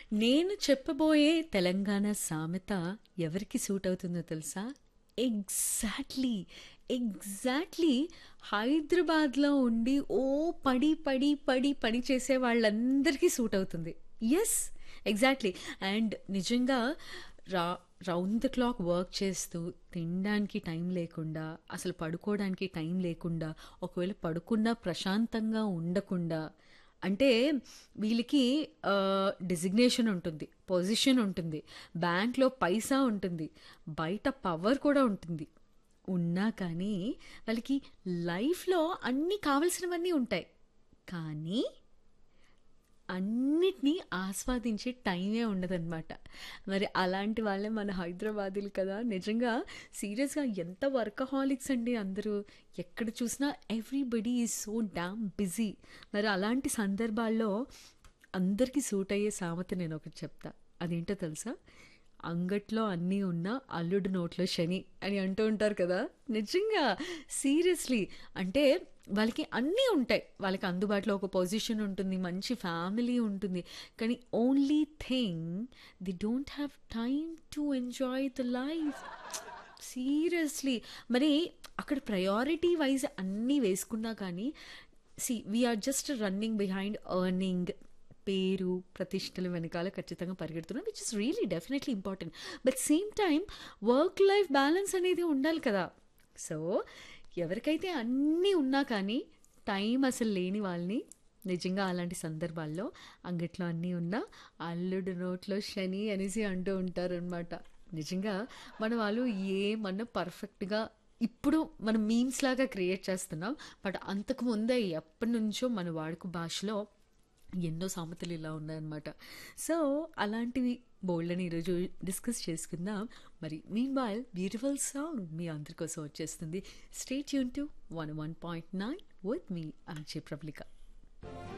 నేను చెప్పబోయే తెలంగాణ సామెత ఎవరికి సూట్ అవుతుందో తెలుసా ఎగ్జాక్ట్లీ ఎగ్జాక్ట్లీ హైదరాబాద్లో ఉండి ఓ పడి పడి పడి పని చేసే వాళ్ళందరికీ సూట్ అవుతుంది ఎస్ ఎగ్జాక్ట్లీ అండ్ నిజంగా రా రౌండ్ ద క్లాక్ వర్క్ చేస్తూ తినడానికి టైం లేకుండా అసలు పడుకోవడానికి టైం లేకుండా ఒకవేళ పడుకున్నా ప్రశాంతంగా ఉండకుండా అంటే వీళ్ళకి డిజిగ్నేషన్ ఉంటుంది పొజిషన్ ఉంటుంది బ్యాంక్లో పైసా ఉంటుంది బయట పవర్ కూడా ఉంటుంది ఉన్నా కానీ వాళ్ళకి లైఫ్లో అన్నీ కావలసినవన్నీ ఉంటాయి కానీ అన్నిటినీ ఆస్వాదించే టైమే ఉండదన్నమాట మరి అలాంటి వాళ్ళే మన హైదరాబాదీలు కదా నిజంగా సీరియస్గా ఎంత వర్కహాలిక్స్ అండి అందరూ ఎక్కడ చూసినా everybody is so damn busy మరి అలాంటి సందర్భాల్లో అందరికీ సూట్ అయ్యే సామెత నేను ఒకటి చెప్తా అదేంటో తెలుసా అంగట్లో అన్నీ ఉన్న అల్లుడు నోట్లో శని అని అంటూ ఉంటారు కదా నిజంగా సీరియస్లీ అంటే వాళ్ళకి అన్నీ ఉంటాయి వాళ్ళకి అందుబాటులో ఒక పొజిషన్ ఉంటుంది మంచి ఫ్యామిలీ ఉంటుంది కానీ only thing they don't have time to enjoy the life seriously మరి అక్కడ ప్రయారిటీ వైజ్ అన్నీ వేసుకున్నా కానీ see we are just running behind earning పేరు ప్రతిష్టలు వెనకాల ఖచ్చితంగా పరిగెడుతున్నాం which is really definitely important but same time work life balance అనేది ఉండాలి కదా సో ఎవరికైతే అన్నీ ఉన్నా కానీ టైం అసలు లేని వాళ్ళని నిజంగా అలాంటి సందర్భాల్లో అంగట్లో అన్నీ ఉన్నా అల్లుడు నోట్లో శని అనేసి అంటూ ఉంటారనమాట నిజంగా మన వాళ్ళు ఏమన్నా పర్ఫెక్ట్గా ఇప్పుడు మనం మీమ్స్ లాగా క్రియేట్ చేస్తున్నాం బట్ అంతకు ముందే ఎప్పటి నుంచో మన వాడుక భాషలో ఎన్నో సామెతలు ఇలా ఉన్నాయన్నమాట సో అలాంటివి బోల్డ్ని ఈరోజు డిస్కస్ చేసుకుందాం మరి మీన్ వైల్ బ్యూటిఫుల్ సాంగ్ మీ అందరి కోసం వచ్చేస్తుంది స్టేట్ యూన్ to one one point nine with మీ ఆర్జే ప్రబ్లిక